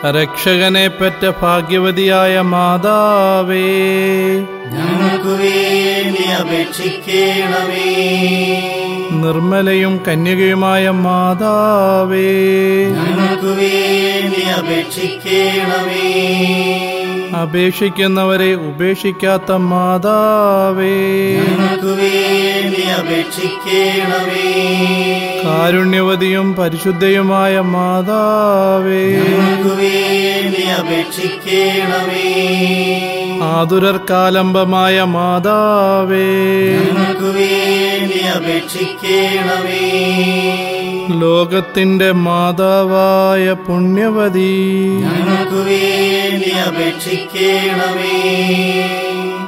രക്ഷകനെ പെറ്റ ഭാഗ്യവതിയായ മാതാവേ ഞങ്ങൾക്കു വേണ്ടി അപേക്ഷിക്കണമേ നിർമ്മലയും കന്യകയുമായ മാതാവേ ഞങ്ങൾക്കു വേണ്ടി അപേക്ഷിക്കണമേ അപേക്ഷിക്കുന്നവരെ ഉപേക്ഷിക്കാത്ത മാതാവേ ഞങ്ങൾക്കു വേണ്ടി അപേക്ഷിക്കണമേ കാരുണ്യവതിയും പരിശുദ്ധയുമായ മാതാവേ ഞങ്ങൾക്കു വേണ്ടി അപേക്ഷിക്കണമേ ആതുരർക്കാലംബമായ മാതാവേ ഞങ്ങൾക്കു വേണ്ടി അപേക്ഷിക്കണമേ ലോകത്തിന്റെ മാതാവായ പുണ്യവതി ഞങ്ങൾക്കു വേണ്ടി അപേക്ഷിക്കണമേ